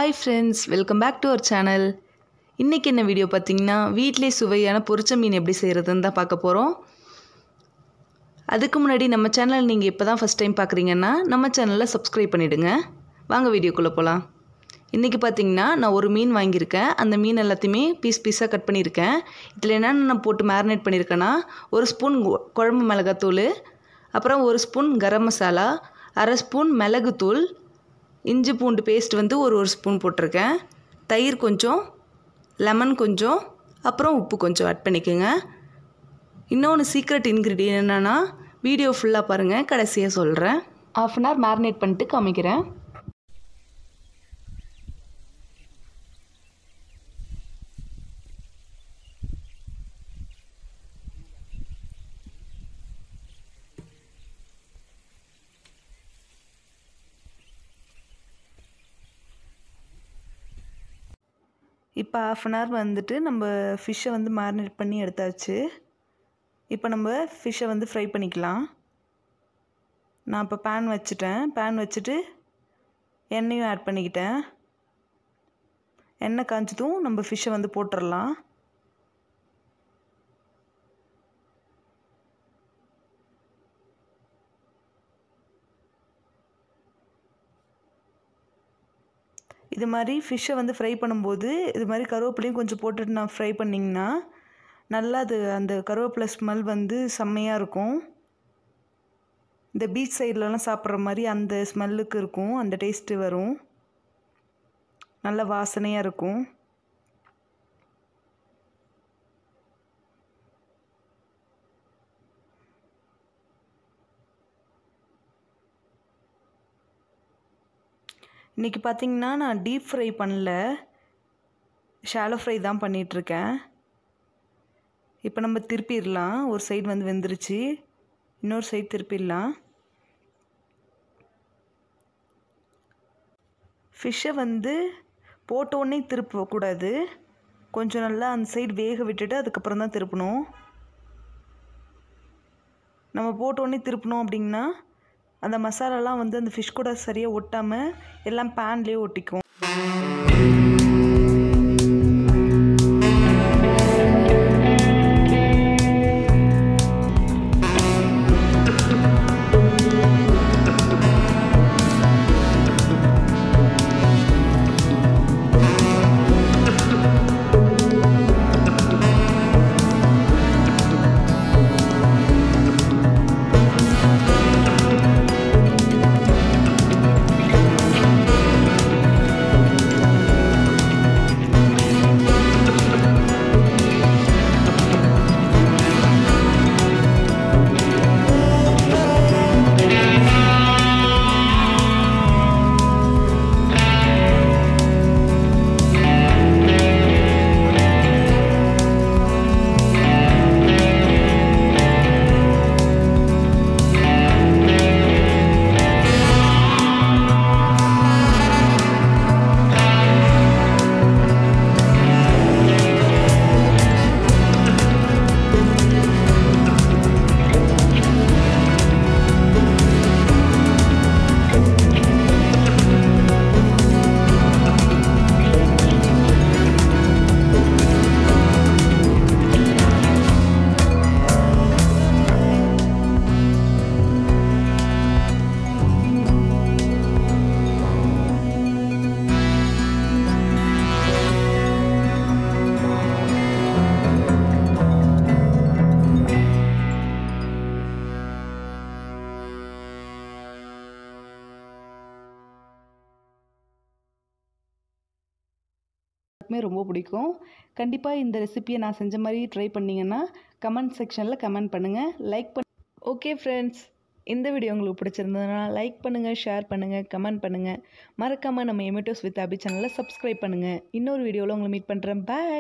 hi friends welcome back to our channel இன்றைக்கி என்ன video பார்த்தீங்கன்னா வீட்டிலே சுவையான பொரிச்ச மீன் எப்படி செய்கிறதுன்னு தான் பார்க்க போகிறோம் அதுக்கு முன்னாடி நம்ம சேனல் நீங்கள் இப்போ தான் ஃபஸ்ட் டைம் பார்க்குறீங்கன்னா நம்ம சேனலில் சப்ஸ்கிரைப் பண்ணிவிடுங்க வாங்க வீடியோக்குள்ளே போகலாம் இன்றைக்கி பார்த்தீங்கன்னா நான் ஒரு மீன் வாங்கியிருக்கேன் அந்த மீன் எல்லாத்தையுமே பீஸ் பீஸாக கட் பண்ணியிருக்கேன் இதில் என்னென்ன நான் போட்டு மேரினேட் பண்ணியிருக்கேன்னா ஒரு ஸ்பூன் கு- குழம்பு மிளகாத்தூள் அப்புறம் ஒரு ஸ்பூன் கரம் மசாலா அரை ஸ்பூன் மிளகுத்தூள் இஞ்சி பூண்டு பேஸ்ட் வந்து ஒரு ஒரு ஸ்பூன் போட்டிருக்கேன் தயிர் கொஞ்சம் லெமன் கொஞ்சம் அப்புறம் உப்பு கொஞ்சம் ஆட் பண்ணிக்கோங்க இன்னொன்று சீக்ரெட் இன்க்ரீடியன்ட் என்னென்னா வீடியோ ஃபுல்லாக பாருங்கள் கடைசியாக சொல்கிறேன் ஆஃப் அன் ஹவர் மேரினேட் பண்ணிட்டு காமிக்கிறேன் இப்போ ஆஃப் அன் ஹவர் வந்துட்டு நம்ம ஃபிஷ்ஷை வந்து மேரினேட் பண்ணி எடுத்தாச்சு இப்போ நம்ம ஃபிஷ்ஷை வந்து ஃப்ரை பண்ணிக்கலாம் நான் இப்போ பேன் வச்சுட்டேன் பேன் வச்சுட்டு எண்ணெயும் ஆட் பண்ணிக்கிட்டேன் எண்ணெய் காய்ச்சதும் நம்ம ஃபிஷ்ஷை வந்து போட்டுடலாம் இது மாதிரி ஃபிஷ்ஷை வந்து ஃப்ரை பண்ணும்போது இது மாதிரி கருவேப்பிலையும் கொஞ்சம் போட்டுட்டு நான் ஃப்ரை பண்ணிங்கன்னா நல்லா அது அந்த கருவேப்பிலை ஸ்மெல் வந்து செம்மையாக இருக்கும் இந்த பீச் சைட்லலாம் சாப்பிட்ற மாதிரி அந்த ஸ்மெல்லுக்கு இருக்கும் அந்த டேஸ்ட்டு வரும் நல்ல வாசனையாக இருக்கும் இன்றைக்கி பார்த்தீங்கன்னா நான் டீப் ஃப்ரை பண்ணல ஷாலோ ஃப்ரை தான் பண்ணிகிட்ருக்கேன் இப்போ நம்ம திருப்பிடலாம் ஒரு சைடு வந்து வெந்துருச்சு இன்னொரு சைடு திருப்பிடலாம் ஃபிஷ்ஷை வந்து போட்ட உடனே திருப்பக்கூடாது கொஞ்சம் நல்லா அந்த சைடு வேக விட்டுட்டு அதுக்கப்புறம் தான் திருப்பணும் நம்ம போட்ட உடனே திருப்பணும் அப்படின்னா அந்த மசாலாலாம் வந்து அந்த ஃபிஷ் கூட சரியாக ஒட்டாமல் எல்லாம் பேன்லேயே ஒட்டிக்கும் எல்லாருக்குமே ரொம்ப பிடிக்கும் கண்டிப்பாக இந்த ரெசிபியை நான் செஞ்ச மாதிரி ட்ரை பண்ணிங்கன்னா கமெண்ட் செக்ஷனில் கமெண்ட் பண்ணுங்கள் லைக் பண்ண ஓகே ஃப்ரெண்ட்ஸ் இந்த வீடியோ உங்களுக்கு பிடிச்சிருந்ததுன்னா லைக் பண்ணுங்கள் ஷேர் பண்ணுங்கள் கமெண்ட் பண்ணுங்கள் மறக்காமல் நம்ம எமிட்டோஸ் வித் அபி சேனலை சப்ஸ்கிரைப் பண்ணுங்கள் இன்னொரு வீடியோவில் உங்களை மீட் பண்ணுறேன் பாய்